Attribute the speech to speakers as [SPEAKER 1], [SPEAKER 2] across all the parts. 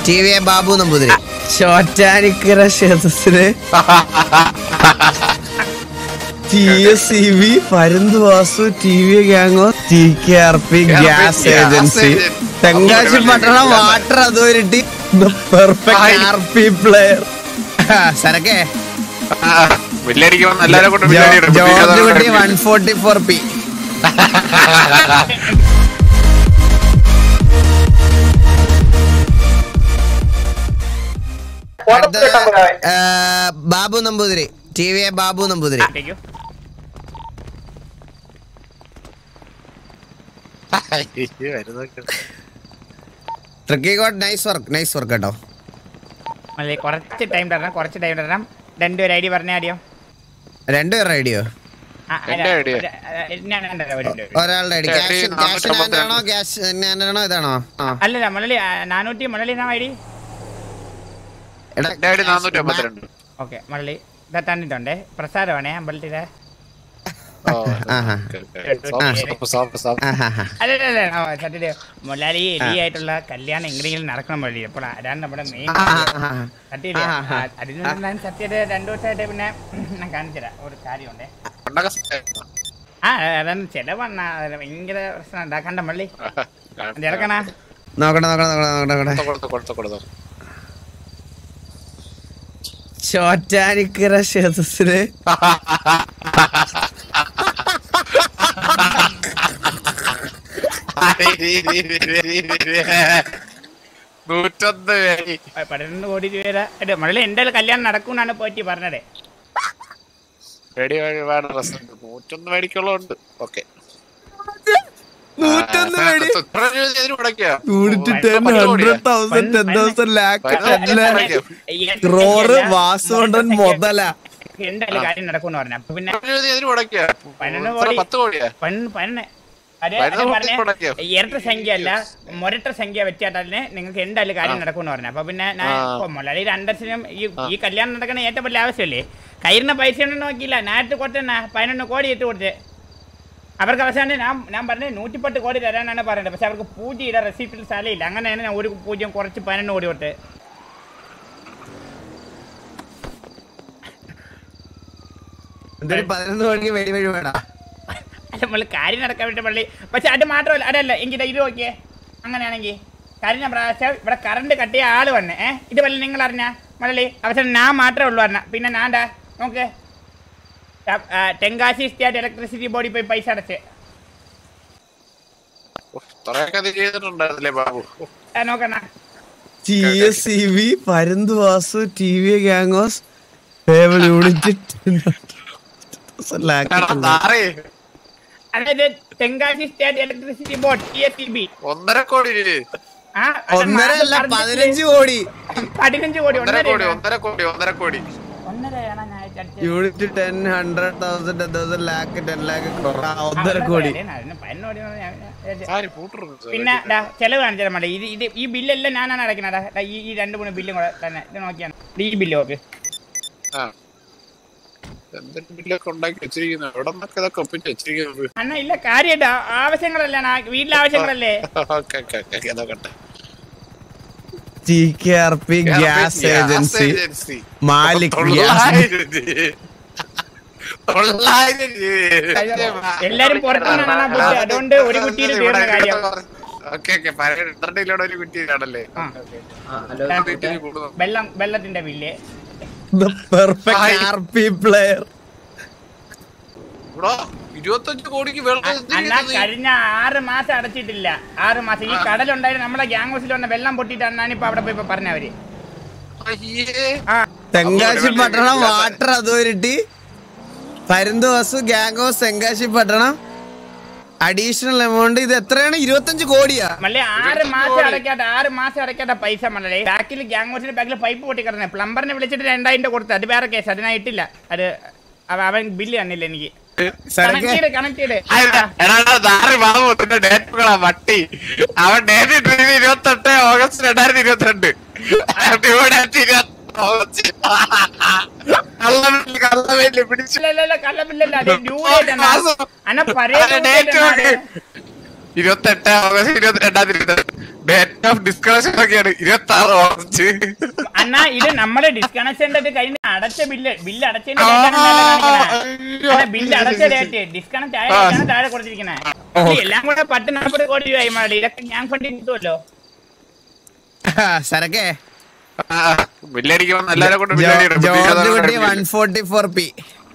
[SPEAKER 1] T V A Babu Namboothiri Chottanikkara ക്ഷേത്രത്തില് T S C B പരുന്ത് Vasu T V Gango T K R P gas agency Thenkasi Pattanam water authority perfect R P player സരക്കേ
[SPEAKER 2] വില്ലടിക്കുമ്പോൾ എല്ലാവരും കൊണ്ട്
[SPEAKER 1] George Kutty one forty four P Babu Namboothiri T V A Babu Namboothiri ട്രിക്കിക്കോട്ട് nice work nice work കേട്ടോ
[SPEAKER 3] അല്ലേ കുറച്ച് ടൈം തരണം കുറച്ച് ടൈം തരണം രണ്ടുപേരും ഐ ഡി പറഞ്ഞാൽ മതിയോ
[SPEAKER 1] രണ്ടുപേരുടെ ഐഡിയോ
[SPEAKER 3] ആ, അല്ല,
[SPEAKER 2] എന്റെ idea.
[SPEAKER 3] ഒരു- ആ, ഞാൻ കണ്ടല്ലോ, ഒരു മിനിറ്റ്.
[SPEAKER 1] ഒരാളുടെ ഐഡി
[SPEAKER 2] ഏ,
[SPEAKER 1] ക്യാഷ്
[SPEAKER 2] ഈ
[SPEAKER 1] ക്യാഷ്
[SPEAKER 2] നാനൂറ്റി
[SPEAKER 1] ആണോ ക്യാഷ് ആണോ ഇതാണോ ആ
[SPEAKER 3] അല്ലല്ല മുരളി ആ, നാനൂറ്റി മുരളി ഐ ഡി
[SPEAKER 1] എടാ,
[SPEAKER 2] എന്റെ ഐഡി നാനൂറ്റി അമ്പത്തിരണ്ട്
[SPEAKER 3] ഓക്കെ മുരളി ഇതാ തന്നിട്ടുണ്ടേ പ്രസാദമാണേ അമ്പലത്തിലെ
[SPEAKER 1] ആഹാ. ആഹാ.
[SPEAKER 3] അല്ലല്ല സത്യത്തിൽ മുരളി എലി ആയിട്ടുള്ള കല്യാണം എങ്ങനെയെങ്കിലും നടക്കണം മുരളി അപ്പോൾ അതാണ് നമ്മുടെ മെയിൻ
[SPEAKER 1] ആഹാ.
[SPEAKER 3] സത്യത്തിൽ
[SPEAKER 1] ആഹാ.
[SPEAKER 3] അതിന് ഞാൻ സത്യത്തിൽ രണ്ടു ദിവസമായിട്ട് പിന്നെ ഞാൻ കാണിച്ചു തരാം ഒരു കാര്യമുണ്ടേ ആ അതാണ് ചെലവണ്ണ ഭയങ്കര പ്രശ്നം ഉണ്ടാക്കണ്ട മുരളി അത് ഇറക്കണ
[SPEAKER 1] നോക്കട്ടെ നോക്കട്ടെ നോക്കട്ടെ നോക്കട്ടെ നോക്കട്ടെ ചോറ്റാനിക്കര ക്ഷേത്രത്തില്
[SPEAKER 2] നൂറ്റൊന്ന് പേര്
[SPEAKER 3] പതിനൊന്ന് കോടി രൂപ മുരളി എന്തായാലും കല്യാണം നടക്കുമെന്നാണ് പോറ്റി പറഞ്ഞത്
[SPEAKER 2] പേടി വേണം റെസ്റ്റ് നൂറ്റൊന്ന് മേടിക്കുള്ളതുണ്ട് ഓക്കെ
[SPEAKER 1] നൂറ്റൊന്ന് മേടി
[SPEAKER 2] മുടക്കിയ
[SPEAKER 1] നൂറ്റി ten hundred thousand ten thousand lakh ten lakh crore വാസുകൊണ്ടൻ മുതല
[SPEAKER 3] എന്തായാലും കാര്യം നടക്കുമെന്ന് പറഞ്ഞു അപ്പൊ പിന്നെ
[SPEAKER 2] മുടക്കിയ
[SPEAKER 3] പതിനൊന്ന് കോടി.
[SPEAKER 2] പത്ത് കോടിയാ
[SPEAKER 3] പതിനൊന്ന് പതിനൊന്ന് അതെ
[SPEAKER 2] പതിനൊന്ന്
[SPEAKER 3] അതെ
[SPEAKER 2] കോടി
[SPEAKER 3] പറഞ്ഞേ
[SPEAKER 2] മുടക്കിയോ?
[SPEAKER 3] ഇരട്ട സംഖ്യ അല്ല മുരട്ട സംഖ്യ വെച്ചാൽ തന്നെ നിങ്ങൾക്ക് എന്തായാലും കാര്യം നടക്കുമെന്ന് പറഞ്ഞു അപ്പൊ പിന്നെ ഞാൻ
[SPEAKER 2] ആ.
[SPEAKER 3] ഇപ്പൊ മുരളി രണ്ടരസിനും ഈ ഈ കല്യാണം നടക്കണ ഏറ്റവും വലിയ ആവശ്യമല്ലേ കയ്യിരുന്ന പൈസ ഒന്നും നോക്കിയില്ല നാട്ടിൽ കൊടുത്തെന്നാ പതിനൊന്ന് കോടി ഇട്ട് കൊടുത്ത് അവർക്ക് അവസാനം ഞാൻ ഞാൻ പറഞ്ഞത് നൂറ്റിപ്പത്ത് കോടി തരാനാണ് പറയുന്നത് പക്ഷെ അവർക്ക് പൂജ്യയുടെ റെസിപ്റ്റിൽ സ്ഥലമില്ല അങ്ങനെയാണ് ഞാൻ ഒരു പൂജ്യം കുറച്ച് പതിനൊന്ന് കോടി കൊടുത്ത്
[SPEAKER 1] എന്തൊരു പതിനൊന്ന് മണിക്ക് വെടി വഴി വേടാ
[SPEAKER 3] അല്ല നമ്മൾ കാര്യം നടക്കാൻ വേണ്ടി പള്ളി പക്ഷെ അത് മാത്രമല്ല അതല്ല എങ്കിൽ ഇത് നോക്കിയേ അങ്ങനെയാണെങ്കിൽ കഴിഞ്ഞ പ്രാവശ്യം ഇവിടെ കറണ്ട് കട്ടിയ ആള് വന്നേ ഏഹ് ഇത് വല്ല നിങ്ങൾ അറിഞ്ഞ മള്ളി അവസാനം ഞാൻ മാത്രമേ ഉള്ളൂ അറിഞ്ഞ പിന്നെ ഞാൻടാ നോക്ക് ആ, ആ, തെങ്കാശി സ്റ്റേറ്റ് ഇലക്ട്രിസിറ്റി ബോർഡിൽ പോയി പൈസ അടച്ച്
[SPEAKER 2] ഇത്രയൊക്കെ അത് ചെയ്തിട്ടുണ്ടായിരുന്നില്ലേ ബാബു
[SPEAKER 3] ആ, നോക്കണ്ണ
[SPEAKER 1] ടി എസ് സി ബി പരുന്ത് Vasu T V Gangos table unit
[SPEAKER 2] നാറേ
[SPEAKER 3] അതായത് Thenkasi state electricity board T S C B
[SPEAKER 2] ഒന്നര കോടി രൂപ
[SPEAKER 3] ആ അത്
[SPEAKER 1] ഒന്നര അല്ല
[SPEAKER 3] മാസം
[SPEAKER 1] പതിനഞ്ച് കോടി
[SPEAKER 3] പതിനഞ്ച് കോടി
[SPEAKER 2] ഒന്നര കോടി
[SPEAKER 3] ഒന്നര
[SPEAKER 2] ഒന്നര കോടി ഒന്നര കോടി
[SPEAKER 3] ഒന്നരയാണ് ഞാൻ അടിച്ചത്.
[SPEAKER 1] Unit ten hundred thousand ten thousand lakh ten lakh ഒന്നര കോടി
[SPEAKER 3] അതിന് പതിനൊന്ന് കോടി എന്ന് ഞാൻ വിചാരിച്ചു.
[SPEAKER 2] ആര് പൂട്ടുന്നു
[SPEAKER 3] പിന്നെ ദാ ചെലവ് കാണിച്ചാൽ മതി ഇത് ഇത് ഈ ബില്ലെല്ലാം ഞാനാണ് അടയ്ക്കുന്നത് ദാ ഈ ഈ രണ്ട് മൂന്ന് ബില്ലും കൂടെ തന്നെ ഇത് നോക്കിയാണ് ഈ ബില്ല് നോക്ക്
[SPEAKER 2] ആ എന്തൊരു ബില്ലൊക്കെ ഉണ്ടാക്കി വെച്ചിരിക്കുന്നു എവിടെ നിന്നൊക്കെ ഇതൊക്കെ ഒപ്പിച്ച് വെച്ചിരിക്കുന്നത്
[SPEAKER 3] അണ്ണ ഇല്ല കാര്യമായിട്ട് ആവശ്യങ്ങളല്ലേ അണ്ണാ, വീട്ടിലെ ആവശ്യങ്ങളല്ലേ
[SPEAKER 2] ഓക്കെ ഓക്കെ ഓക്കെ നോക്കട്ടെ
[SPEAKER 1] T K R P gas agency Malik gas
[SPEAKER 3] എല്ലാരും പുറത്തുനിന്നാണ് ബുദ്ധി അതുകൊണ്ട് ഒരു കുറ്റിയിൽ തീർന്ന കാര്യം
[SPEAKER 2] ഓക്കെ ഓക്കെ പന്ത്രണ്ടിലൂടെ ഒരു കുറ്റിയിലാണല്ലേ
[SPEAKER 3] ആ
[SPEAKER 2] ദാ വീട്ടിൽ കൂടുന്നു.
[SPEAKER 3] വെള്ളം വെള്ളത്തിന്റെ bill
[SPEAKER 1] perfect R P player
[SPEAKER 2] ഇവിടെ ഇരുപത്തഞ്ച് കോടിക്ക് വെള്ളം
[SPEAKER 3] അണ്ണാ കഴിഞ്ഞ ആറ് മാസം അടച്ചിട്ടില്ല ആറ് മാസം ഈ കടലുണ്ടായിരുന്നു നമ്മുടെ ഗ്യാങ് ഹൗസിൽ വന്ന വെള്ളം പൊട്ടിയിട്ട് അണ്ണാൻ ഇപ്പൊ അവിടെ പോയി പറഞ്ഞവര്
[SPEAKER 2] അയ്യേ
[SPEAKER 3] ആ
[SPEAKER 1] തെങ്കാശി പട്ടണം വാട്ടർ അതോറിറ്റി പരുന്ത് വാസു ഗാംഗോസ് തെങ്കാശി പട്ടണം അഡീഷണൽ എമൗണ്ട് ഇത് എത്രയാണ് ഇരുപത്തഞ്ച് കോടിയാ
[SPEAKER 3] മള്ളി ആറ് മാസം അടയ്ക്കാത്ത ആറ് മാസം അടയ്ക്കാത്ത പൈസ മള്ളി ബാക്കിൽ ഗ്യാങ് ഹൗസിന്റെ ബാക്കിൽ പൈപ്പ് പൊട്ടി കിടന്നെ പ്ലംബറിനെ വിളിച്ചിട്ട് രണ്ടായിരം രൂപ കൊടുത്തു അത് വേറെ കേസ് അതിനാ ഇട്ടില്ല അത് അവ- അവൻ ബില്ല് തന്നില്ല എനിക്ക് കണക്ട് ചെയ്ത് കണക്ട് ചെയ്ത്
[SPEAKER 2] ഡേറ്റുകളാ വട്ടി അവൻ ഡേറ്റ് ഇട്ടിരുന്നത് ഇരുപത്തെട്ട് ഓഗസ്റ്റ് രണ്ടായിരത്തി ഇരുപത്തിരണ്ട് കള്ളവേലി പിടിച്ചു
[SPEAKER 3] ഇല്ല, ഇല്ല, ഇല്ല, കള്ളബില്ലല്ല, അത് due date ആണ്.
[SPEAKER 2] മാസം.
[SPEAKER 3] അണ്ണാ പഴയ
[SPEAKER 2] അതെ,
[SPEAKER 3] due date
[SPEAKER 2] date
[SPEAKER 3] ആണ്.
[SPEAKER 2] നോക്ക്. ഇരുപത്തെട്ട് ഓഗസ്റ്റ് ഇരുപത്തിരണ്ടാം തീയതി ഡേറ്റ് ഓഫ് ഡിസ്കണക്ഷൻ ഒക്കെയാണ് ഇരുപത്തി ആറ് മാർച്ച്
[SPEAKER 3] അണ്ണാ ഇത് നമ്മുടെ ഡിസ്കണക്ഷൻ്റെ കഴിഞ്ഞ് അടച്ച ബില്ല് ബില്ല് അടച്ചതിന്റെ
[SPEAKER 2] ആ,
[SPEAKER 3] ഡേറ്റാണ് മേലെ കാണിക്കണേ.
[SPEAKER 2] അയ്യോ.
[SPEAKER 3] അല്ല, ബില്ല് അടച്ച ഡേറ്റ് ഡിസ്കണക്ട് ആയ
[SPEAKER 2] ആ.
[SPEAKER 3] ഡേറ്റാണ് താഴെ കൊടുത്തിരിക്കണേ എല്ലാം കൂടെ പത്ത് നാൽപ്പത് കോടി രൂപയായി മാറി ഇതൊക്കെ ഞാൻ ഫണ്ട് കിട്ടുമല്ലോ
[SPEAKER 1] സരക്കേ
[SPEAKER 2] ബില്ലടിക്കുമ്പോൾ എല്ലാരെ കൊണ്ട്
[SPEAKER 1] ജോർജ് കുട്ടി വൺ
[SPEAKER 2] ബില്ലടിക്കണം
[SPEAKER 1] ഫോർട്ടി ഫോർ പി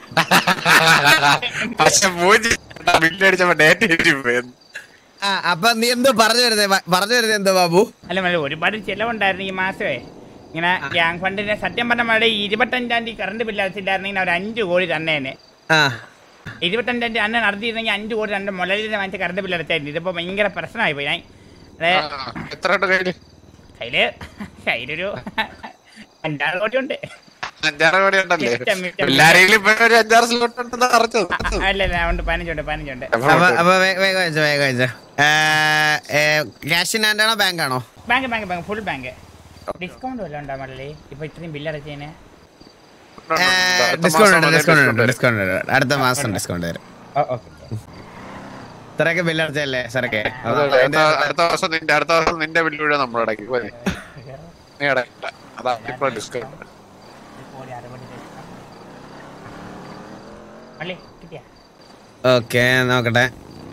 [SPEAKER 2] പക്ഷെ പൂജ ബില്ലടിച്ചപ്പോ ഡേറ്റ് പോയി
[SPEAKER 1] ആ അപ്പൊ നീ എന്തോ പറഞ്ഞു വരുന്നേ വ- പറഞ്ഞു വരുന്നേ എന്തോ ബാബു
[SPEAKER 3] അല്ല മതി ഒരുപാട് ചിലവുണ്ടായിരുന്നു ഈ മാസമേ ഇങ്ങനെ ഗ്യാങ് ഫണ്ടിന്റെ സത്യം പറഞ്ഞ മഴ ഇരുപത്തഞ്ചാം തീയതി കറണ്ട് ബില്ല് അടച്ചിട്ടായിരുന്നെങ്കിൽ അവർ അഞ്ച് കോടി തന്നേനെ
[SPEAKER 1] ആ
[SPEAKER 3] ഇരുപത്തഞ്ചാം തീയതി അന്ന് നടത്തിയിരുന്നെങ്കിൽ അഞ്ച് കോടി രണ്ട് മുലലിനെ വാങ്ങിച്ച കറണ്ട് ബില്ല് അടച്ചായിരുന്നു ഇതിപ്പോ ഭയങ്കര പ്രശ്നമായി പോയി ഞാൻ അതെ
[SPEAKER 2] എത്ര ഉണ്ട് കയ്യില്
[SPEAKER 3] കയ്യില് കയ്യിലൊരു അഞ്ചാറ് കോടി ഉണ്ട്
[SPEAKER 2] അഞ്ചാറ് കോടി ഉണ്ടല്ലേ
[SPEAKER 3] മിച്ചം, മിച്ചം.
[SPEAKER 2] എല്ലാരെങ്കിലും ഇപ്പൊ ഒരു അഞ്ചാറ് സ്ലോട്ട് ഉണ്ടെന്ന് അറിഞ്ഞത്
[SPEAKER 3] ആ, ആ, അല്ല അല്ല ഉണ്ട് പതിനഞ്ചുണ്ട് പതിനഞ്ചുണ്ട്
[SPEAKER 1] അപ്പൊ അപ്പൊ വേ- വേഗം അയച്ചോ വേഗം അയച്ചോ ക്യാഷ് ഇൻ ഹാൻഡ് ആണോ ബാങ്ക് ആണോ
[SPEAKER 3] bank bank bank full bank discount വല്ലതും ഉണ്ടാ മള്ളി ഇപ്പൊ ഇത്രയും ബില്ല് അടച്ചതിന്
[SPEAKER 1] ഡിസ്കൗണ്ട് ഉണ്ട് ഡിസ്കൗണ്ട് ഉണ്ട് ഡിസ്കൗണ്ട് ഉണ്ട് അടുത്ത മാസം ഡിസ്കൗണ്ട് തരും
[SPEAKER 3] ഓക്കെ
[SPEAKER 1] ഇത്രയൊക്കെ ബില്ല് അടച്ചല്ലേ സരക്കെ
[SPEAKER 2] അടുത്ത വർഷം നിന്റെ അടുത്ത വർഷം നിന്റെ ബില്ല് വീഴാൻ നമ്മൾ അടക്കി പോരെ. നീ അടക്കണ്ട അതാ ഇപ്പൊ ഡിസ്കൗണ്ട്
[SPEAKER 3] മള്ളി കിട്ടിയാ
[SPEAKER 1] ഓക്കെ നോക്കട്ടെ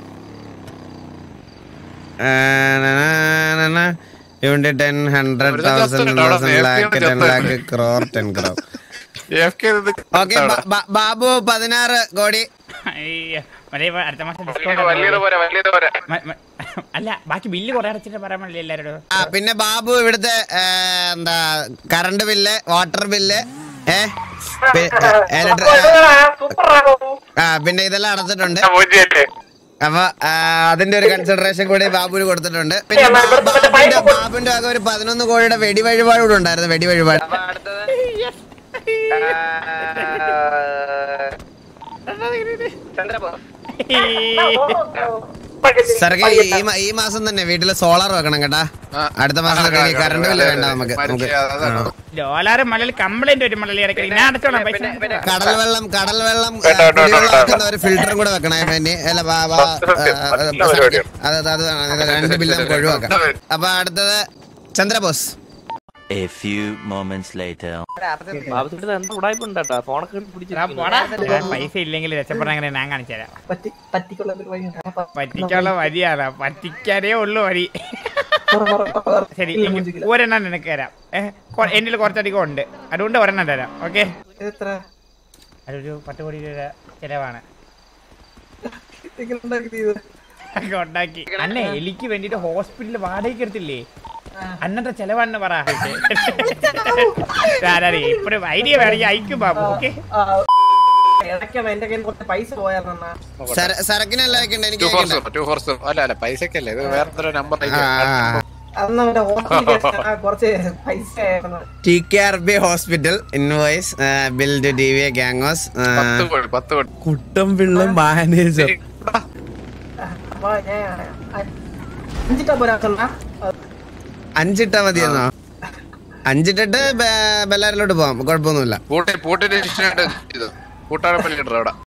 [SPEAKER 1] ട്വന്റി ടെൻ ഹൺഡ്രഡ്
[SPEAKER 2] ഒരു
[SPEAKER 1] തൗസൻഡ്
[SPEAKER 2] ചത്തുണ്ട് അവിടെ,
[SPEAKER 1] തൗസൻഡ് ലാക്ക്
[SPEAKER 2] AFK
[SPEAKER 1] ടെൻ
[SPEAKER 2] ചത്തുണ്ട്.
[SPEAKER 1] ലാക്ക് ക്രോർ ടെൻ ക്രോർ
[SPEAKER 2] AFK ഇത്
[SPEAKER 1] ഓക്കെ ബാബു പതിനാറ് കോടി
[SPEAKER 3] അയ്യോ മള്ളി ഇപ്പൊ അടുത്ത മാസം
[SPEAKER 2] വലിയത്
[SPEAKER 3] ഡിസ്കൗണ്ട്
[SPEAKER 2] വലിയത് പോരെ വലിയത് പോരെ
[SPEAKER 3] അല്ല ബാക്കി ബില്ല് കുറെ അടച്ചിട്ട് പറയാൻ മള്ളി എല്ലാവരോടും
[SPEAKER 1] ആ പിന്നെ ബാബു ഇവിടുത്തെ ഏ, എന്താ കറണ്ട് ബില്ല് വാട്ടർ ബില്ല് ഏ പി- ഏ, electri- ആ പിന്നെ ഇതെല്ലാം അടച്ചിട്ടുണ്ട്
[SPEAKER 2] പൂജ്യല്ലേ
[SPEAKER 1] അപ്പൊ ആ, അതിന്റെ ഒരു കൺസിഡറേഷൻ കൂടി ബാബുവിന് കൊടുത്തിട്ടുണ്ട് പിന്നെ ബാ- ബാബുവിന്റെ ബാബുവിന്റെ ആകെ ഒരു പതിനൊന്ന് കോടിയുടെ വെടി വഴിപാട് കൂടെ ഉണ്ടായിരുന്നു വെടി വഴിപാട് സർക്കെ ഈ മ- ഈ മാസം തന്നെ വീട്ടില് സോളാർ വെക്കണം കേട്ടാ അടുത്ത മാസം തൊട്ട് ഇനി കറണ്ട് ബില്ല് വേണ്ട നമുക്ക് നമുക്ക് ആ.
[SPEAKER 3] ഡോലാറ് മലയിൽ കംപ്ലൈന്റ് വരും മള്ളി ഇടയ്ക്ക് ഞാൻ അടച്ചോളാം പൈസ ഞാൻ അടച്ചോളാം.
[SPEAKER 1] കടൽ വെള്ളം കടൽ വെള്ളം ആ,
[SPEAKER 2] വേണ്ട, വേണ്ട,
[SPEAKER 1] കുടിവെള്ളം
[SPEAKER 2] വേണ്ട.
[SPEAKER 1] വെക്കുന്ന ഒരു ഫിൽറ്ററും കൂടെ വെക്കണേ പിന്നെ അല്ല ബാ- ബാ- ആ, ആ,
[SPEAKER 2] നല്ല പരിപാടിയാണ്.
[SPEAKER 1] അത് അത് അത് രണ്ട് ബില്ല് നമുക്ക് ഒഴിവാക്കാം അപ്പൊ അടുത്തത് Chandrabose
[SPEAKER 4] A few moments later.
[SPEAKER 5] ബാബുട്ടിട്ട് എന്താ ഉടായ്പുണ്ടാ ഫോണൊക്കെ പിടിച്ച്
[SPEAKER 3] എടാ, പോടാ. ഞാൻ പൈസ ഇല്ലെങ്കിൽ രക്ഷപ്പെടാൻ അങ്ങനെ ഞാൻ കാണിച്ചു തരാം
[SPEAKER 5] പറ്റി പറ്റിക്കുള്ള ഒരു വഴിയുണ്ട് ആ, പ-
[SPEAKER 3] പറ്റിക്കാനുള്ള വഴിയാണ് പറ്റിക്കാനേ ഉള്ളു വഴി
[SPEAKER 5] പറ, പറ, പറ.
[SPEAKER 3] ശരി
[SPEAKER 5] ഇല്ല,
[SPEAKER 3] എങ്കിൽ
[SPEAKER 5] മൂഞ്ചിക്കില്ല.
[SPEAKER 3] ഒരെണ്ണം നിനക്ക് തരാം ഏഹ് എന്നിൽ കുറച്ചധികം ഉണ്ട് അതുകൊണ്ട് ഒരെണ്ണം തരാം ഓക്കെ
[SPEAKER 5] എത്ര
[SPEAKER 3] അതൊരു പത്ത് കോടി രൂപ ചെലവാണ്
[SPEAKER 5] ഇങ്ങനെ ഉണ്ടാക്കി ചെയ്തത്?
[SPEAKER 3] ഉണ്ടാക്കി അന്നെ എലിക്ക് വേണ്ടിട്ട് ഹോസ്പിറ്റലിൽ വാടകയ്ക്ക് എടുത്തില്ലേ അന്നത്തെ ചെലവാണെന്ന് പറ ആരാടി ഇപ്പഴും ഐഡിയ വേണമെങ്കിൽ അയക്കും ബാബു ഓക്കെ
[SPEAKER 5] ആ, ഇടയ്ക്കാണ് എന്റെ കയ്യിൽ കുറച്ച് പൈസ പോയായിരുന്നു അണ്ണാ.
[SPEAKER 1] സര- സരക്കിനല്ല വെക്കണ്ട എനിക്ക്
[SPEAKER 2] ടു ഫോർ
[SPEAKER 1] വെക്കണ്ട.
[SPEAKER 2] ടു ഫോർ അല്ല അല്ല പൈസക്കല്ലേ ഇത് വേറെ നമ്പർ
[SPEAKER 1] ആ, ആ, ആ.
[SPEAKER 5] അന്ന് അവന്റെ ഹോസ്പിറ്റലിൽ ആ, കുറച്ച് പൈസ ആയിരുന്നു
[SPEAKER 1] T K R B hospital invoice bill to D V Gangos
[SPEAKER 2] പത്ത് കോടി പത്ത് കോടി
[SPEAKER 1] കുട്ടം പിള്ള മാനേജർ
[SPEAKER 5] അപ്പൊ ഞാൻ അ- അഞ്ചിട്ടാ പോരാക്കണ്ണ
[SPEAKER 1] അഞ്ചിട്ടാ മതിയെന്നോ അഞ്ചിട്ടിട്ട് ബെ- ബെല്ലാരിലോട്ട് പോവാം കുഴപ്പമൊന്നുമില്ല
[SPEAKER 2] പൂട്ടി പൂട്ടിന്റെ ഇഷ്ടമായിട്ട് ഇത് കൂട്ടാരപ്പള്ളി ഇടറ അവിടെ